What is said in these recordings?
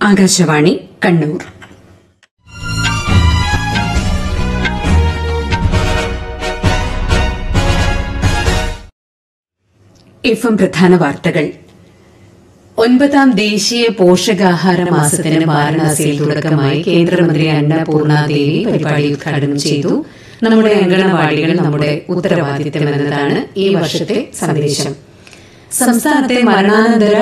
Akashvani Kannur F M പ്രധാന വാർത്തകൾ ഒൻപതാം ദേശീയ പോഷകാഹാര മാസത്തിന് വാരണാസിയിൽ തുടക്കമായി കേന്ദ്രമന്ത്രി അന്നപൂർണ ദേവി പരിപാടി ഉദ്ഘാടനം ചെയ്തു നമ്മുടെ അങ്കണവാടികൾ നമ്മുടെ ഉത്തരവാദിത്തമെന്നതാണ് ഈ വർഷത്തെ സന്ദേശം സംസ്ഥാനത്തെ മരണാനന്തര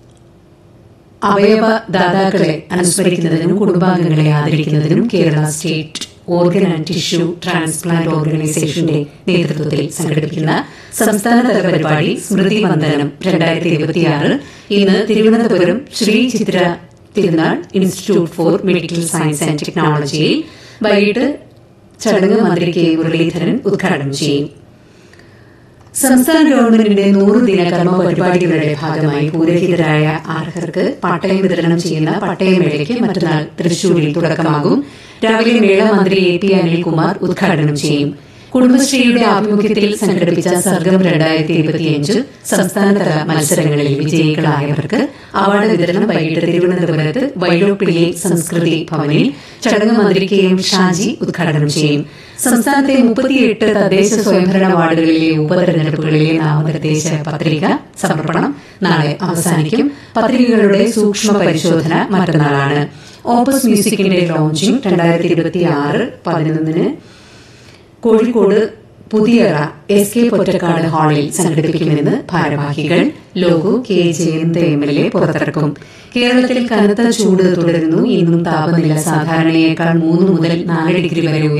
അവയവ ദാതാക്കളെ അനുസ്മരിക്കുന്നതിനും കുടുംബാംഗങ്ങളെ ആദരിക്കുന്നതിനും Kerala state organ and tissue transplant ഓർഗനൈസേഷന്റെ നേതൃത്വത്തിൽ സംഘടിപ്പിക്കുന്ന സംസ്ഥാനതല പരിപാടി സ്മൃതി വന്ദനം രണ്ടായിരത്തി ഇരുപത്തിയാറ് ഇന്ന് Thiruvananthapuram Sree Chitra Thirunal institute for medical science and ടെക്നോളജിയിൽ വൈകിട്ട് ചടങ്ങ് മന്ത്രി കെ മുരളീധരൻ ഉദ്ഘാടനം ചെയ്യും സംസ്ഥാന ഗവൺമെന്റിന്റെ നൂറ് ദിന കർമ്മ പരിപാടികളുടെ ഭാഗമായി പൂരഹിതരായ അർഹർക്ക് പട്ടയം വിതരണം ചെയ്യുന്ന പട്ടയമേളയ്ക്ക് മറ്റന്നാൾ തൃശൂരിൽ തുടക്കമാകും രാവിലെ മേള മന്ത്രി എ പി അനിൽകുമാർ ഉദ്ഘാടനം ചെയ്യും കുടുംബശ്രീയുടെ ആഭിമുഖ്യത്തിൽ സംഘടിപ്പിച്ച സർഗം രണ്ടായിരത്തി ഇരുപത്തിയഞ്ച് സംസ്ഥാനതല മത്സരങ്ങളിൽ വിജയികളായവർക്ക് അവാർഡ് വിതരണം വൈകിട്ട് തിരുവനന്തപുരത്ത് വൈലോപ്പിള്ളി സംസ്കൃതി ഭവനിൽ ചടങ്ങ് മന്ത്രി കെ എം ഷാജി ഉദ്ഘാടനം ചെയ്യും സംസ്ഥാനത്തെ മുപ്പത്തിയെട്ട് തദ്ദേശ സ്വയംഭരണ വാർഡുകളിലെ ഉപതെരഞ്ഞെടുപ്പുകളിലെ നാമനിർദ്ദേശ പത്രിക സമർപ്പണം നാളെ അവസാനിക്കും പത്രികകളുടെ സൂക്ഷ്മ പരിശോധന മറ്റന്നാളാണ് ഓപ്പസ് മ്യൂസിക്കിന്റെ ലോഞ്ചിംഗ് രണ്ടായിരത്തി ഇരുപത്തിയാറ് പതിനൊന്നിന് കോഴിക്കോട് പുതിയറ എസ് കെ പൊറ്റക്കാട് ഹാളിൽ സംഘടിപ്പിക്കുമെന്ന് ഭാരവാഹികൾ logo K Jayanth M L A പുറത്തിറക്കും കേരളത്തിൽ കനത്ത ചൂട് തുടരുന്നു ഇന്നും താപനില സാധാരണയേക്കാൾ മൂന്ന് മുതൽ നാല് ഡിഗ്രി വരെ